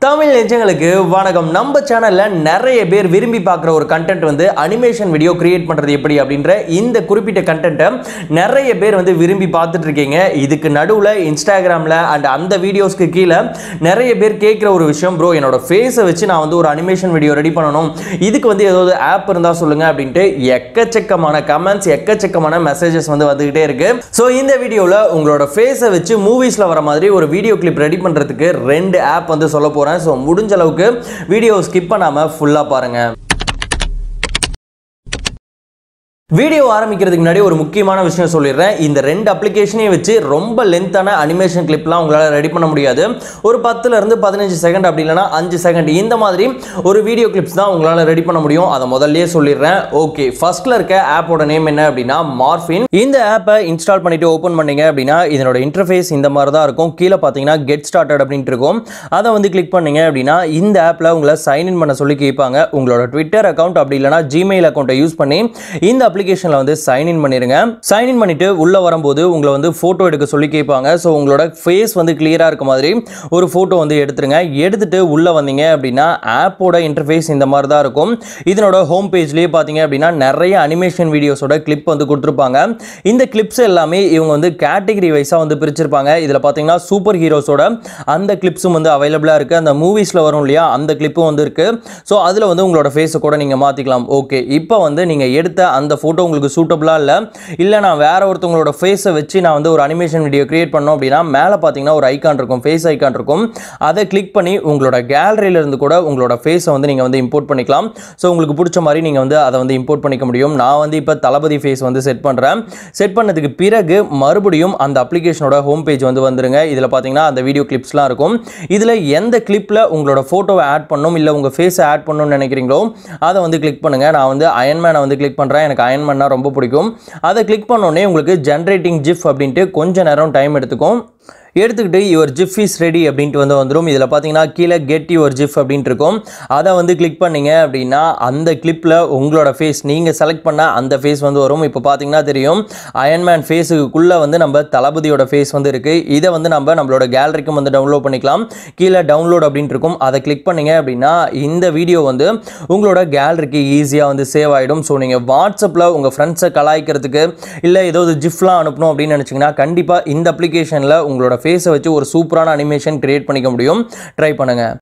தமிழ் நெஞ்சங்களுக்கு வணக்கம் நம்ம சேனல்ல நிறைய பேர் விரும்பி பார்க்குற ஒரு கண்டென்ட் வந்து அனிமேஷன் வீடியோ கிரியேட் பண்றது எப்படி அப்படின்ற இந்த குறிப்பிட்ட கண்டென்ட்டை நிறைய பேர் வந்து விரும்பி பார்த்துட்டு இருக்கீங்க இதுக்கு நடுவில் இன்ஸ்டாகிராமில் அண்ட் அந்த வீடியோஸ்க்கு கீழே நிறைய பேர் கேட்குற ஒரு விஷயம் ப்ரோ என்னோட ஃபேஸை வச்சு நான் வந்து ஒரு அனிமேஷன் வீடியோ ரெடி பண்ணணும் இதுக்கு வந்து ஏதாவது ஆப் இருந்தால் சொல்லுங்க அப்படின்ட்டு எக்கச்சக்கமான கமெண்ட்ஸ் எக்கச்சக்கமான மெசேஜஸ் வந்து வந்துகிட்டே இருக்கு ஸோ இந்த வீடியோவில் உங்களோட ஃபேஸை வச்சு மூவிஸில் வர மாதிரி ஒரு வீடியோ கிளிப் ரெடி பண்ணுறதுக்கு ரெண்டு ஆப் வந்து சொல்ல போகிறேன் ஸோ முடிஞ்ச அளவுக்கு வீடியோ ஸ்கிப் பண்ணாமல் ஃபுல்லாக பாருங்கள் வீடியோ ஆரம்பிக்கிறதுக்கு முன்னாடி ஒரு முக்கியமான விஷயம் சொல்லிடுறேன் இந்த ரெண்டு அப்ளிகேஷனையும் வச்சு ரொம்ப லென்த்தான அனிமேஷன் கிளிப்லாம் உங்களால் ரெடி பண்ண முடியாது ஒரு பத்துல இருந்து பதினஞ்சு செகண்ட் அப்படி இல்லைனா அஞ்சு செகண்ட் இந்த மாதிரி ஒரு வீடியோ கிளிப்ஸ் தான் உங்களால் ரெடி பண்ண முடியும் அதை முதல்லயே சொல்லிடுறேன் ஓகே ஃபர்ஸ்ட்ல இருக்க ஆப்போட நேம் என்ன அப்படின்னா மார்ஃபின் இந்த ஆப்பை இன்ஸ்டால் பண்ணிட்டு ஓப்பன் பண்ணீங்க அப்படின்னா இதனோட இன்டர்ஃபேஸ் இந்த மாதிரி தான் இருக்கும் கீழே பார்த்தீங்கன்னா கெட் ஸ்டார்டட் அப்படின்ட்டு இருக்கும் அதை வந்து கிளிக் பண்ணீங்க அப்படின்னா இந்த ஆப்பில் உங்களை சைன்இன் பண்ண சொல்லி கேட்பாங்க உங்களோட ட்விட்டர் அக்கௌண்ட் அப்படி இல்லைனா ஜிமெயில் அக்கௌண்ட்டை யூஸ் பண்ணி இந்த அப்ளிகேஷனில் வந்து சைன்இன் பண்ணிடுங்க சைன்இன் பண்ணிட்டு உள்ளே வரும்போது உங்களை வந்து ஃபோட்டோ எடுக்க சொல்லி கேட்பாங்க ஸோ உங்களோட ஃபேஸ் வந்து கிளியராக இருக்க மாதிரி ஒரு ஃபோட்டோ வந்து எடுத்துருங்க எடுத்துட்டு உள்ளே வந்தீங்க அப்படின்னா ஆப்போட இன்டர்ஃபேஸ் இந்த மாதிரி தான் இருக்கும் இதனோட ஹோம் பேஜ்லேயே பார்த்தீங்க அப்படின்னா நிறைய அனிமேஷன் வீடியோஸோட கிளிப் வந்து கொடுத்துருப்பாங்க இந்த கிளிப்ஸ் எல்லாமே இவங்க வந்து கேட்டகரி வைஸாக வந்து பிரிச்சிருப்பாங்க இதில் பார்த்தீங்கன்னா சூப்பர் ஹீரோஸோட அந்த கிளிப்ஸும் வந்து அவைலபிளாக இருக்குது அந்த மூவிஸில் வரும் இல்லையா அந்த கிளிப்பும் வந்து இருக்குது ஸோ அதில் வந்து உங்களோட ஃபேஸை கூட நீங்கள் மாற்றிக்கலாம் ஓகே இப்போ வந்து நீங்கள் எடுத்த அந்த ஃபோட்டோ உங்களுக்கு சூட்டபுளாக இல்லை இல்லை நான் வேற ஒருத்தவங்களோட ஃபேஸை வச்சு நான் வந்து ஒரு அனிமேஷன் வீடியோ கிரியேட் பண்ணோம் அப்படின்னா மேலே பார்த்தீங்கன்னா ஒரு ஐக்கான் இருக்கும் ஃபேஸ் ஐக்கான் இருக்கும் அதை கிளிக் பண்ணி உங்களோட கேலரியில இருந்து கூட உங்களோட ஃபேஸை வந்து நீங்கள் வந்து இம்போர்ட் பண்ணிக்கலாம் ஸோ உங்களுக்கு பிடிச்ச மாதிரி நீங்கள் வந்து அதை வந்து இம்போர்ட் பண்ணிக்க முடியும் நான் வந்து இப்போ தளபதி ஃபேஸ் வந்து செட் பண்ணுறேன் செட் பண்ணதுக்கு பிறகு மறுபடியும் அந்த அப்ளிகேஷனோட ஹோம் பேஜ் வந்து வந்துருங்க இதில் பார்த்தீங்கன்னா அந்த வீடியோ கிளிப்ஸ்லாம் இருக்கும் இதில் எந்த கிளிப்பில் உங்களோட ஃபோட்டோவை ஆட் பண்ணணும் இல்லை உங்கள் ஃபேஸை ஆட் பண்ணணும்னு நினைக்கிறீங்களோ அதை வந்து கிளிக் பண்ணுங்கள் நான் வந்து அயன்மேனை வந்து கிளிக் பண்ணுறேன் எனக்கு அயன்மேன்னா ரொம்ப பிடிக்கும் அதை கிளிக் பண்ணோடனே உங்களுக்கு ஜென்ரேட்டிங் ஜிஃப் அப்படின்ட்டு கொஞ்ச நேரம் டைம் எடுத்துக்கும் எடுத்துக்கிட்டு யுவர் ஜிஃப் இஸ் ரெடி அப்படின்ட்டு வந்து வந்துடும் இதில் பார்த்தீங்கன்னா கீழே கெட் யுவர் ஜிஃப் அப்படின்ட்டு இருக்கும் அதை வந்து கிளிக் பண்ணீங்க அப்படின்னா அந்த கிளிப்பில் உங்களோட ஃபேஸ் நீங்கள் செலக்ட் பண்ண அந்த ஃபேஸ் வந்து வரும் இப்போ பார்த்தீங்கன்னா தெரியும் அயன்மேன் ஃபேஸுக்குள்ளே வந்து நம்ம தளபதியோட ஃபேஸ் வந்து இருக்குது இதை வந்து நம்ம நம்மளோட கேலரிக்கும் வந்து டவுன்லோட் பண்ணிக்கலாம் கீழே டவுன்லோட் அப்படின்ட்டு இருக்கும் அதை கிளிக் பண்ணீங்க அப்படின்னா இந்த வீடியோ வந்து உங்களோட கேலரிக்கு ஈஸியாக வந்து சேவ் ஆகிடும் ஸோ நீங்கள் வாட்ஸ்அப்பில் உங்கள் ஃப்ரெண்ட்ஸை கலாய்க்கிறதுக்கு இல்லை ஏதாவது ஜிஃப்லாம் அனுப்பணும் அப்படின்னு நினச்சிங்கன்னா கண்டிப்பாக இந்த அப்ளிகேஷனில் உங்களோட ஃபேஸை வச்சு ஒரு சூப்பரான அனிமேஷன் கிரியேட் பண்ணிக்க முடியும் ட்ரை பண்ணுங்கள்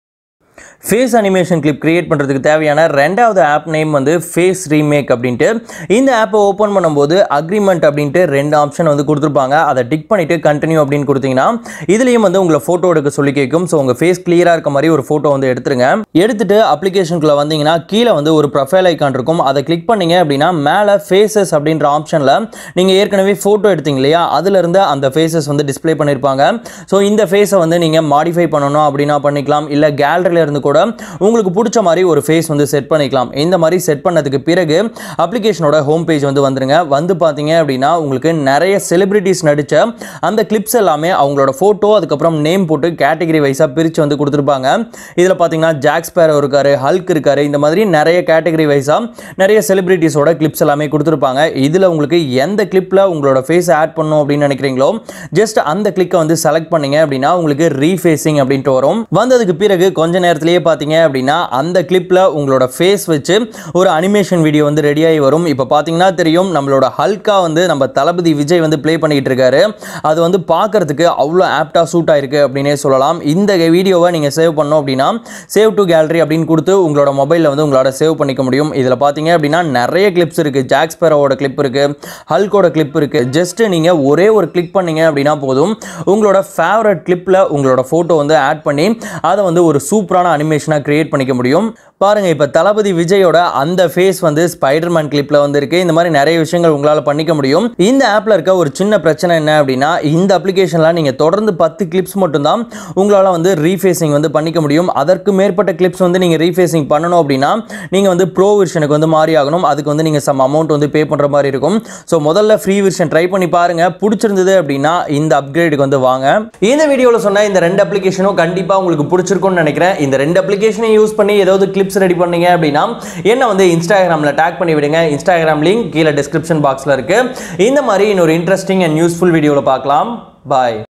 ஃபேஸ் அனிமேஷன் கிளிப் கிரியேட் பண்ணுறதுக்கு தேவையான ரெண்டாவது ஆப் நேம் வந்து ஃபேஸ் ரீமேக் அப்படின்ட்டு இந்த ஆப்பை ஓப்பன் பண்ணும்போது அக்ரிமெண்ட் அப்படின்ட்டு ரெண்டு ஆப்ஷன் வந்து கொடுத்துருப்பாங்க அதை டிக் பண்ணிவிட்டு கண்டினியூ அப்படின்னு கொடுத்தீங்கன்னா இதுலேயும் வந்து உங்களை ஃபோட்டோ எடுக்க சொல்லி கேட்கும் ஸோ உங்கள் ஃபேஸ் கிளியராக இருக்க மாதிரி ஒரு ஃபோட்டோ வந்து எடுத்துருங்க எடுத்துட்டு அப்ளிகேஷனுக்குள்ளே வந்தீங்கன்னா கீழே வந்து ஒரு ப்ரொஃபைல் ஐக்கான் இருக்கும் அதை கிளிக் பண்ணீங்க அப்படின்னா மேலே ஃபேஸஸ் அப்படின்ற ஆப்ஷனில் நீங்கள் ஏற்கனவே ஃபோட்டோ எடுத்தீங்க இல்லையா அதுலேருந்து அந்த ஃபேஸஸ் வந்து டிஸ்ப்ளே பண்ணியிருப்பாங்க ஸோ இந்த ஃபேஸை வந்து நீங்கள் மாடிஃபை பண்ணணும் அப்படின்னா பண்ணிக்கலாம் இல்லை கேலரியில் இருந்து கூட உங்களுக்கு பிடிச்ச மாதிரி ஒரு ஃபேஸ் வந்து செட் பண்ணிக்கலாம் இந்த மாதிரி செட் பண்ணதுக்கு பிறகு அப்ளிகேஷனோட ஹோம் பேஜ் வந்து வந்துருங்க வந்து பார்த்தீங்க அப்படின்னா உங்களுக்கு நிறைய செலிபிரிட்டிஸ் நடித்த அந்த கிளிப்ஸ் எல்லாமே அவங்களோட ஃபோட்டோ அதுக்கப்புறம் நேம் போட்டு கேட்டகரி வைஸாக பிரித்து வந்து கொடுத்துருப்பாங்க இதில் பார்த்தீங்கன்னா ஜாக் ஸ்பேரோ இருக்காரு ஹல்க் இருக்காரு இந்த மாதிரி நிறைய கேட்டகரி வைஸாக நிறைய செலிபிரிட்டிஸோட கிளிப்ஸ் எல்லாமே கொடுத்துருப்பாங்க இதில் உங்களுக்கு எந்த கிளிப்பில் உங்களோட ஃபேஸ் ஆட் பண்ணணும் அப்படின்னு நினைக்கிறீங்களோ ஜஸ்ட் அந்த கிளிக்கை வந்து செலக்ட் பண்ணீங்க அப்படின்னா உங்களுக்கு ரீஃபேஸிங் அப்படின்ட்டு வரும் வந்ததுக்கு பிறகு கொஞ்ச நேரத்திலேயே பார்த்தீங்க அப்படின்னா அந்த கிளிப்பில் உங்களோட ஃபேஸ் வச்சு ஒரு அனிமேஷன் வீடியோ வந்து ரெடியாகி வரும் இப்போ பார்த்தீங்கன்னா தெரியும் நம்மளோட ஹல்கா வந்து நம்ம தளபதி விஜய் வந்து ப்ளே பண்ணிக்கிட்டு இருக்காரு அது வந்து பார்க்கறதுக்கு அவ்வளோ ஆப்டாக சூட் ஆயிருக்கு அப்படின்னே சொல்லலாம் இந்த வீடியோவை நீங்கள் சேவ் பண்ணோம் அப்படின்னா சேவ் டு கேலரி அப்படின்னு கொடுத்து உங்களோட மொபைலில் வந்து உங்களோட சேவ் பண்ணிக்க முடியும் இதில் பார்த்தீங்க அப்படின்னா நிறைய கிளிப்ஸ் இருக்குது ஜாக் ஸ்பெரோட கிளிப் இருக்குது ஹல்கோட கிளிப் இருக்குது ஜஸ்ட் நீங்கள் ஒரே ஒரு கிளிக் பண்ணீங்க அப்படின்னா போதும் உங்களோட ஃபேவரட் கிளிப்பில் உங்களோட ஃபோட்டோ வந்து ஆட் பண்ணி அதை வந்து ஒரு சூப்பரான அனிமேஷனாக கிரியேட் பண்ணிக்க முடியும் பாருங்க இப்போ தளபதி விஜயோட அந்த ஃபேஸ் வந்து ஸ்பைடர்மேன் கிளிப்ல வந்து இருக்கு இந்த மாதிரி நிறைய விஷயங்கள் உங்களால் பண்ணிக்க முடியும் இந்த ஆப்ல இருக்க ஒரு சின்ன பிரச்சனை என்ன அப்படின்னா இந்த அப்ளிகேஷன்ல நீங்க தொடர்ந்து பத்து கிளிப்ஸ் மட்டும்தான் உங்களால் வந்து ரீஃபேஸிங் வந்து பண்ணிக்க முடியும் அதற்கு மேற்பட்ட கிளிப்ஸ் வந்து நீங்க ரீஃபேஸிங் பண்ணணும் அப்படின்னா நீங்க வந்து ப்ரோ வெர்ஷனுக்கு வந்து மாறி ஆகணும் அதுக்கு வந்து நீங்க சம் அமௌண்ட் வந்து பே பண்ற மாதிரி இருக்கும் ஸோ முதல்ல ஃப்ரீ வெர்ஷன் ட்ரை பண்ணி பாருங்க பிடிச்சிருந்தது அப்படின்னா இந்த அப்கிரேடுக்கு வந்து வாங்க இந்த வீடியோவில் சொன்ன இந்த ரெண்டு அப்ளிகேஷனும் கண்டிப்பாக உங்களுக்கு பிடிச்சிருக்கும்னு நினைக்கிறேன் இந்த ரெண்டு அப்ளிகேஷனை யூஸ் பண்ணி ஏதாவது கிளிப்ஸ் ரெடி பண்ணீங்க அப்படின்னா என்ன வந்து இன்ஸ்டாகிராமில் டேக் பண்ணி விடுங்க இன்ஸ்டாகிராம் லிங்க் கீழே டிஸ்கிரிப்ஷன் பாக்ஸில் இருக்கு இந்த மாதிரி இன்னொரு இன்ட்ரெஸ்டிங் அண்ட் யூஸ்ஃபுல் வீடியோவில் பார்க்கலாம் பாய்